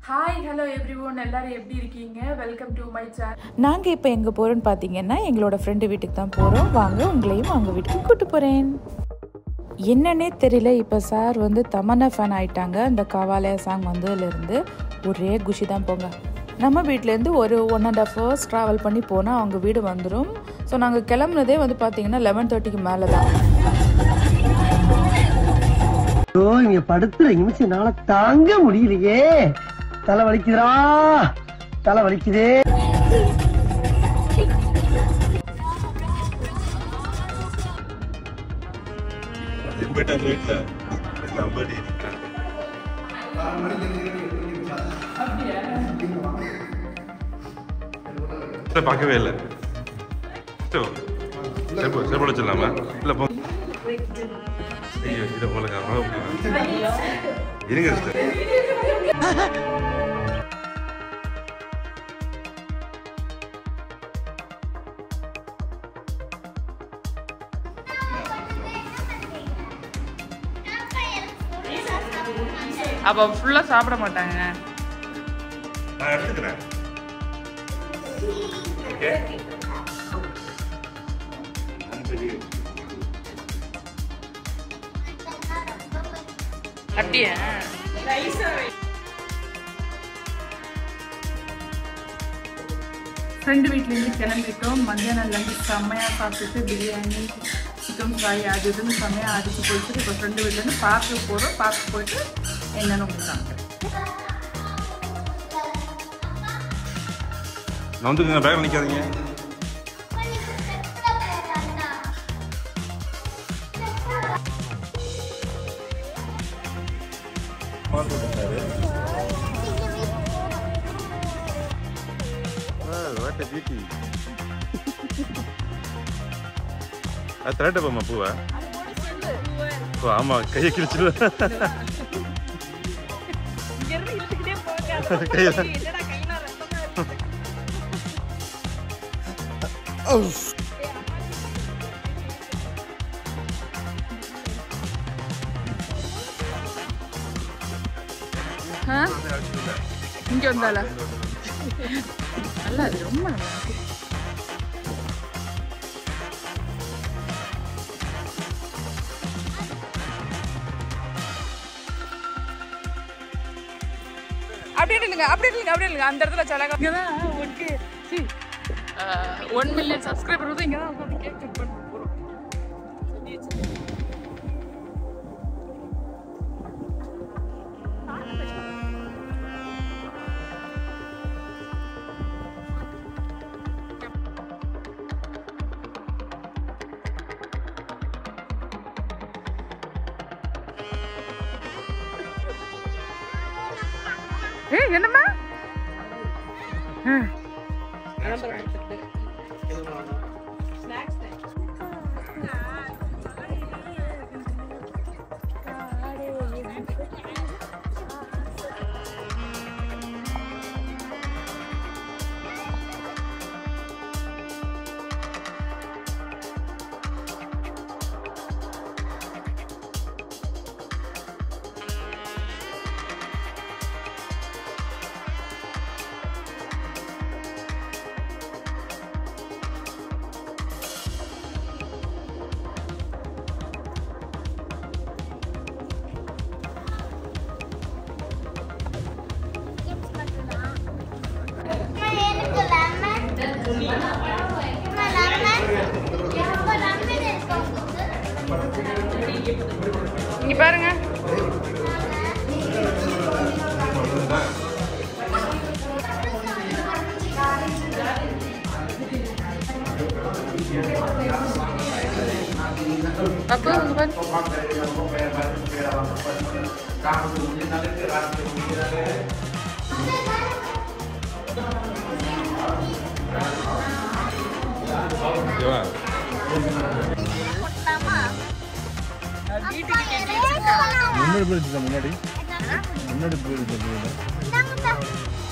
Hi hello every one எல்லாரும் எப்படி இருக்கீங்க வெல்கம் டு மை சேனல் நாங்கள் இப்போ எங்கே போகிறோம்னு பார்த்தீங்கன்னா எங்களோட ஃப்ரெண்டு வீட்டுக்கு தான் போகிறோம் வாங்க உங்களையும் அவங்க வீட்டுக்கு கூட்டு போகிறேன் என்னன்னே தெரியல இப்போ சார் வந்து தமன்னா ஃபேன் ஆயிட்டாங்க அந்த கவாலயா சாங் வந்ததுலேருந்து ஒரே குஷி தான் போங்க நம்ம வீட்டிலேருந்து ஒரு one and half hours travel பண்ணி போனால் அவங்க வீடு வந்துடும் ஸோ நாங்கள் கிளம்புனதே வந்து பார்த்தீங்கன்னா லெவன் தேர்ட்டிக்கு மேலே தான் ஐயோ இங்க படுத்துற நிமிஷம் என்னால தாங்க முடியலையே தலை வலிக்குதுடா தலை வலிக்குதே போயிட்டு அந்த வீட்டுல நம்படி இருக்காங்க இல்லை பார்க்கவே இல்லை செருப்பு செருப்பு வச்சிடலாமா இல்லை போ ஐயோ இதை போல இருங்க sister. அப்போ ஃபுல்லாக சாப்பிட மாட்டாங்க நான் எடுத்துக்கிறேன் ஓகே அப்படியே ஃப்ரெண்டு வீட்லேருந்து கிளம்பிட்டோம் மத்தியானம் லஞ்சு செம்மையாக சாப்பிட்டுட்டு பிரியாணி சிக்கன் ஃப்ரை அது இதுன்னு செம்மையாக அடிச்சு போயிட்டு இப்போ ஃப்ரெண்டு வீட்லேருந்து பார்க்கு போகிறோம் பார்க்க போயிட்டு என்னென்னு உங்களுக்கு காமிக்கிறேன் நான் வந்துருங்க பேக்கில் நிற்காதீங்க What a beauty. அது திரட்ட போமா பூவை ஓ ஆமா கையை கிழிச்சிடுவேன் கையில ஆ இங்கே வந்தால நல்லா அது ரொம்ப நல்லா இருக்கு அப்படியே இல்லைங்க அப்படியே இல்லைங்க அப்படியே இல்லைங்க அந்த இடத்துல சலகா இங்கே தான் ஒன்க்கு ஒன் மில்லியன் சப்ஸ்கிரைபர் வந்து இங்கே தான் உட்காந்து கேக் கட் பண்ண போகிறோம் ஏய் என்னம்மா ஆ. இங்க பாருங்க அப்போ இங்க பாரு ஓகேவா முன்னாடி போயிடுச்சு முன்னாடி முன்னாடி போயிடுச்சு